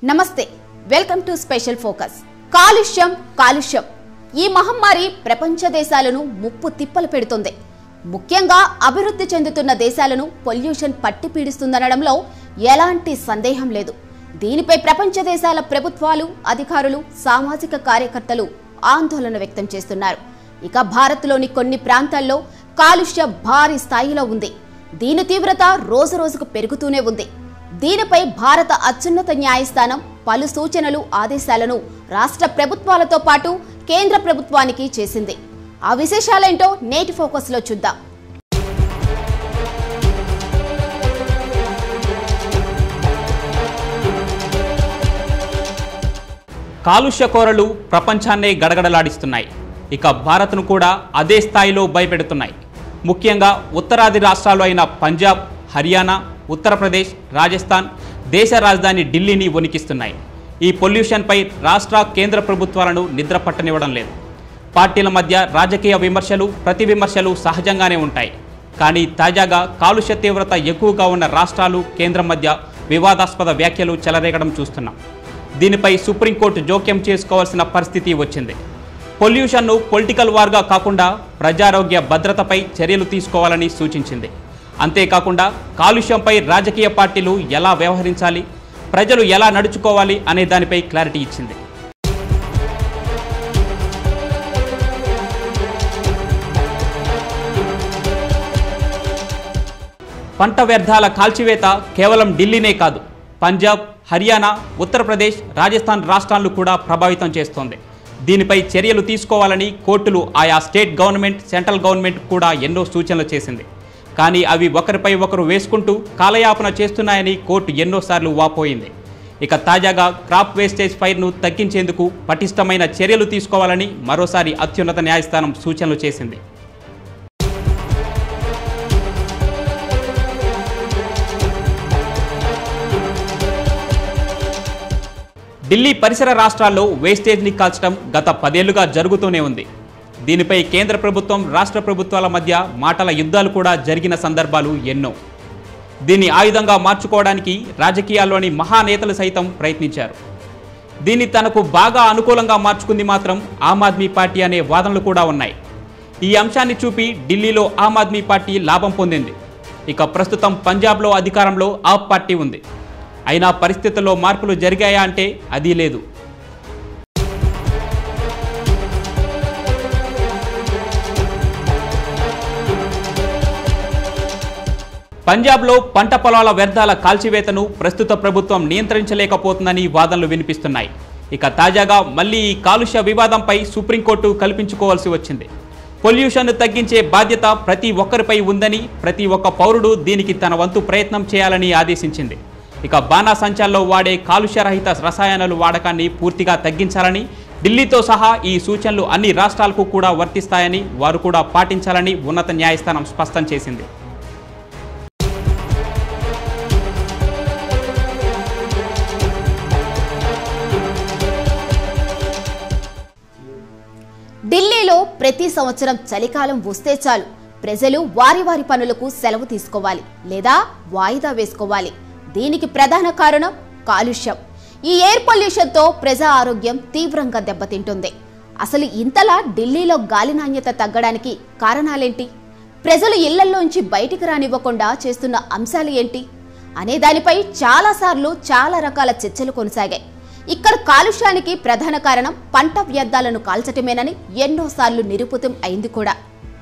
నమస్తే welcome to special focus కాలుష్యం కాలుష్యం ఈ మహమ్మారి ప్రపంచ దేశాలను ముప్పు తిప్పలు పెడుతుంది ముఖ్యంగా అభివృద్ధి చెందుతున్న దేశాలను పొల్యూషన్ పట్టి పీడిస్తుందనడంలో ఎలాంటి సందేహం లేదు దీనిపై ప్రపంచ దేశాల ప్రభుత్వాలు అధికారులు సామాజిక కార్యకర్తలు ఆందోళన వ్యక్తం చేస్తున్నారు ఇక భారత్లోని కొన్ని ప్రాంతాల్లో కాలుష్య భారీ స్థాయిలో ఉంది దీని తీవ్రత రోజు రోజుకు పెరుగుతూనే ఉంది దీనిపై భారత అత్యున్నత న్యాయస్థానం పలు సూచనలు ఆదేశాలను రాష్ట్ర ప్రభుత్వాలతో పాటు కేంద్ర ప్రభుత్వానికి చేసింది ఆ విశేషాలేంటో నేటి ఫోకస్లో చూద్దాం కాలుష్య కోరలు ప్రపంచాన్నే గడగడలాడిస్తున్నాయి ఇక భారత్ను కూడా అదే స్థాయిలో భయపెడుతున్నాయి ముఖ్యంగా ఉత్తరాది రాష్ట్రాలు అయిన పంజాబ్ హర్యానా ఉత్తరప్రదేశ్ రాజస్థాన్ దేశ రాజధాని ఢిల్లీని వణికిస్తున్నాయి ఈ పొల్యూషన్పై రాష్ట్ర కేంద్ర ప్రభుత్వాలను నిద్ర పట్టనివ్వడం లేదు పార్టీల మధ్య రాజకీయ విమర్శలు ప్రతి విమర్శలు సహజంగానే ఉంటాయి కానీ తాజాగా కాలుష్య తీవ్రత ఎక్కువగా ఉన్న రాష్ట్రాలు కేంద్రం మధ్య వివాదాస్పద వ్యాఖ్యలు చెలరేగడం చూస్తున్నాం దీనిపై సుప్రీంకోర్టు జోక్యం చేసుకోవాల్సిన పరిస్థితి వచ్చింది పొల్యూషన్ను పొలిటికల్ వార్గా కాకుండా ప్రజారోగ్య భద్రతపై చర్యలు తీసుకోవాలని సూచించింది అంతేకాకుండా కాలుష్యంపై రాజకీయ పార్టీలు ఎలా వ్యవహరించాలి ప్రజలు ఎలా నడుచుకోవాలి అనే దానిపై క్లారిటీ ఇచ్చింది పంట వ్యర్థాల కాల్చివేత కేవలం ఢిల్లీనే కాదు పంజాబ్ హర్యానా ఉత్తరప్రదేశ్ రాజస్థాన్ రాష్ట్రాలను కూడా ప్రభావితం చేస్తోంది దీనిపై చర్యలు తీసుకోవాలని కోర్టులు ఆయా స్టేట్ గవర్నమెంట్ సెంట్రల్ గవర్నమెంట్ కూడా ఎన్నో సూచనలు చేసింది కానీ అవి ఒకరిపై ఒకరు వేసుకుంటూ కాలయాపన చేస్తున్నాయని కోర్టు ఎన్నోసార్లు వాపోయింది ఇక తాజాగా క్రాప్ వేస్టేజ్ ఫైర్ను తగ్గించేందుకు పటిష్టమైన చర్యలు తీసుకోవాలని మరోసారి అత్యున్నత న్యాయస్థానం సూచనలు చేసింది ఢిల్లీ పరిసర రాష్ట్రాల్లో వేస్టేజ్ని కాల్చడం గత పదేళ్లుగా జరుగుతూనే ఉంది దీనిపై కేంద్ర ప్రభుత్వం రాష్ట్ర ప్రభుత్వాల మధ్య మాటల యుద్ధాలు కూడా జరిగిన సందర్భాలు ఎన్నో దీన్ని ఆయుధంగా మార్చుకోవడానికి రాజకీయాల్లోని మహానేతలు సైతం ప్రయత్నించారు దీన్ని తనకు బాగా అనుకూలంగా మార్చుకుంది మాత్రం ఆమ్ ఆద్మీ పార్టీ అనే వాదనలు కూడా ఉన్నాయి ఈ అంశాన్ని చూపి ఢిల్లీలో ఆమ్ ఆద్మీ పార్టీ లాభం పొందింది ఇక ప్రస్తుతం పంజాబ్లో అధికారంలో ఆప్ పార్టీ ఉంది అయినా పరిస్థితుల్లో మార్పులు జరిగాయా అంటే అది లేదు పంజాబ్లో పంట పొలాల వ్యర్థాల కాల్చివేతను ప్రస్తుత ప్రభుత్వం నియంత్రించలేకపోతుందని వాదనలు వినిపిస్తున్నాయి ఇక తాజాగా మళ్ళీ ఈ కాలుష్య వివాదంపై సుప్రీంకోర్టు కల్పించుకోవాల్సి వచ్చింది పొల్యూషన్ను తగ్గించే బాధ్యత ప్రతి ఒక్కరిపై ఉందని ప్రతి ఒక్క పౌరుడు దీనికి తన వంతు ప్రయత్నం చేయాలని ఆదేశించింది ఇక బాణాసంచాల్లో వాడే కాలుష్యరహిత రసాయనాలు వాడకాన్ని పూర్తిగా తగ్గించాలని ఢిల్లీతో సహా ఈ సూచనలు అన్ని రాష్ట్రాలకు కూడా వర్తిస్తాయని వారు కూడా పాటించాలని ఉన్నత న్యాయస్థానం స్పష్టం చేసింది ఢిల్లీలో ప్రతి సంవత్సరం చలికాలం వస్తే చాలు ప్రజలు వారి వారి పనులకు సెలవు తీసుకోవాలి లేదా వాయిదా వేసుకోవాలి దీనికి ప్రధాన కారణం కాలుష్యం ఈ ఎయిర్ పొల్యూషన్తో ప్రజా ఆరోగ్యం తీవ్రంగా దెబ్బతింటుంది అసలు ఇంతలా ఢిల్లీలో గాలి నాణ్యత తగ్గడానికి కారణాలేంటి ప్రజలు ఇళ్లల్లోంచి బయటికి రానివ్వకుండా చేస్తున్న అంశాలు ఏంటి అనే దానిపై చాలాసార్లు చాలా రకాల చర్చలు కొనసాగాయి ఇక్కడ కాలుష్యానికి ప్రధాన కారణం పంట వ్యర్థాలను కాల్చటమేనని ఎన్నోసార్లు నిరూపితం అయింది కూడా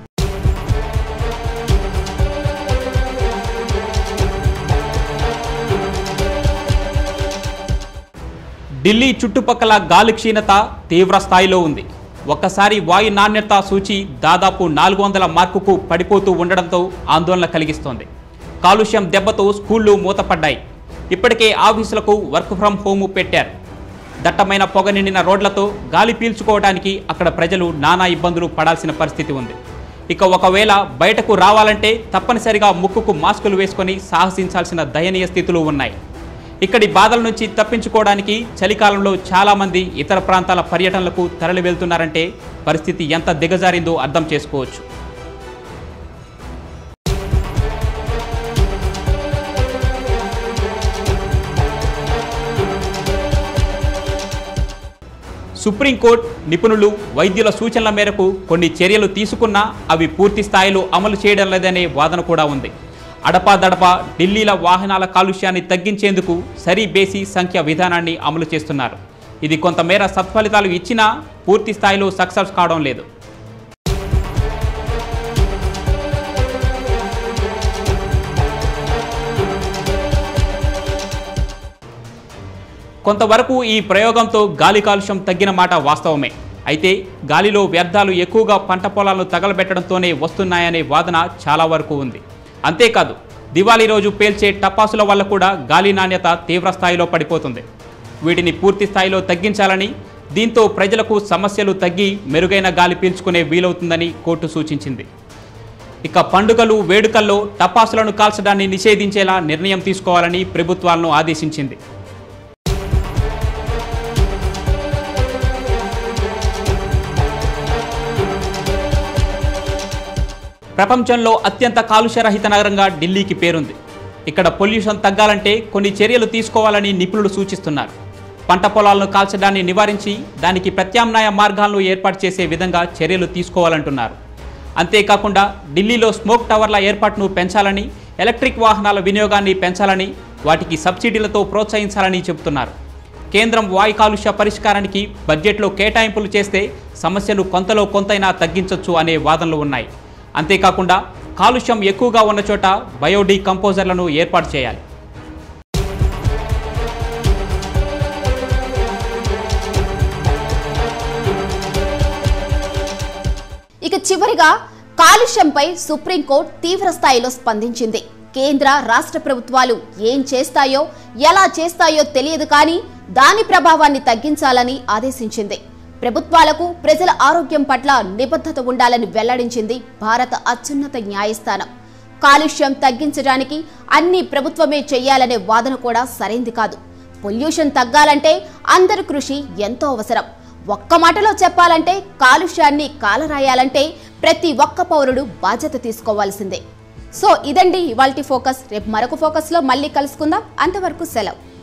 ఢిల్లీ చుట్టుపక్కల గాలి క్షీణత తీవ్ర స్థాయిలో ఉంది ఒక్కసారి వాయు నాణ్యత సూచి దాదాపు నాలుగు వందల మార్కుకు పడిపోతూ ఉండడంతో ఆందోళన కలిగిస్తోంది కాలుష్యం దెబ్బతో స్కూళ్లు మూతపడ్డాయి ఇప్పటికే ఆఫీసులకు వర్క్ ఫ్రం హోమ్ పెట్టారు దట్టమైన పొగ నిండిన రోడ్లతో గాలి పీల్చుకోవడానికి అక్కడ ప్రజలు నానా ఇబ్బందులు పడాల్సిన పరిస్థితి ఉంది ఇక ఒకవేళ బయటకు రావాలంటే తప్పనిసరిగా ముక్కుకు మాస్కులు వేసుకొని సాహసించాల్సిన దయనీయ స్థితులు ఉన్నాయి ఇక్కడి బాధల నుంచి తప్పించుకోవడానికి చలికాలంలో చాలామంది ఇతర ప్రాంతాల పర్యటనలకు తరలి వెళ్తున్నారంటే పరిస్థితి ఎంత దిగజారిందో అర్థం చేసుకోవచ్చు సుప్రీంకోర్టు నిపుణులు వైద్యుల సూచనల మేరకు కొన్ని చర్యలు తీసుకున్నా అవి పూర్తి స్థాయిలో అమలు చేయడం లేదనే వాదన కూడా ఉంది అడపాదడపా ఢిల్లీల వాహనాల కాలుష్యాన్ని తగ్గించేందుకు సరి బేసి సంఖ్య విధానాన్ని అమలు చేస్తున్నారు ఇది కొంతమేర సత్ఫలితాలు ఇచ్చినా పూర్తి స్థాయిలో సక్సెస్ కావడం లేదు కొంతవరకు ఈ ప్రయోగంతో గాలి కాలుష్యం తగ్గిన మాట వాస్తవమే అయితే గాలిలో వ్యర్థాలు ఎక్కువగా పంట పొలాలను తగలబెట్టడంతోనే వస్తున్నాయనే వాదన చాలా వరకు ఉంది అంతేకాదు దివాళీ రోజు పేల్చే టపాసుల వల్ల కూడా గాలి నాణ్యత తీవ్ర స్థాయిలో పడిపోతుంది వీటిని పూర్తి స్థాయిలో తగ్గించాలని దీంతో ప్రజలకు సమస్యలు తగ్గి మెరుగైన గాలి పీల్చుకునే వీలవుతుందని కోర్టు సూచించింది ఇక పండుగలు వేడుకల్లో టపాసులను కాల్చడాన్ని నిషేధించేలా నిర్ణయం తీసుకోవాలని ప్రభుత్వాలను ఆదేశించింది ప్రపంచంలో అత్యంత కాలుష్యరహిత నగరంగా ఢిల్లీకి పేరుంది ఇక్కడ పొల్యూషన్ తగ్గాలంటే కొన్ని చర్యలు తీసుకోవాలని నిపుణులు సూచిస్తున్నారు పంట పొలాలను కాల్చడాన్ని నివారించి దానికి ప్రత్యామ్నాయ మార్గాలను ఏర్పాటు చేసే విధంగా చర్యలు తీసుకోవాలంటున్నారు అంతేకాకుండా ఢిల్లీలో స్మోక్ టవర్ల ఏర్పాటును పెంచాలని ఎలక్ట్రిక్ వాహనాల వినియోగాన్ని పెంచాలని వాటికి సబ్సిడీలతో ప్రోత్సహించాలని చెబుతున్నారు కేంద్రం వాయు కాలుష్య పరిష్కారానికి బడ్జెట్లో కేటాయింపులు చేస్తే సమస్యను కొంతలో కొంతైనా తగ్గించవచ్చు అనే వాదనలు ఉన్నాయి అంతేకాకుండా కాలుష్యం ఎక్కువగా ఉన్న చోట బయోడీ కంపోజర్లను ఏర్పాటు చేయాలి ఇక చివరిగా కాలుష్యంపై సుప్రీంకోర్టు తీవ్ర స్థాయిలో స్పందించింది కేంద్ర రాష్ట్ర ప్రభుత్వాలు ఏం చేస్తాయో ఎలా చేస్తాయో తెలియదు కానీ దాని ప్రభావాన్ని తగ్గించాలని ఆదేశించింది ప్రభుత్వాలకు ప్రజల ఆరోగ్యం పట్ల నిబద్ధత ఉండాలని వెల్లడించింది భారత అత్యున్నత న్యాయస్థానం కాలుష్యం తగ్గించడానికి అన్ని ప్రభుత్వమే చెయ్యాలనే వాదన కూడా సరైంది కాదు పొల్యూషన్ తగ్గాలంటే అందరి కృషి ఎంతో అవసరం ఒక్క మాటలో చెప్పాలంటే కాలుష్యాన్ని కాలరాయాలంటే ప్రతి ఒక్క పౌరుడు బాధ్యత తీసుకోవాల్సిందే సో ఇదండి ఇవాల్టి ఫోకస్ రేపు మరొక ఫోకస్లో మళ్ళీ కలుసుకుందాం అంతవరకు సెలవు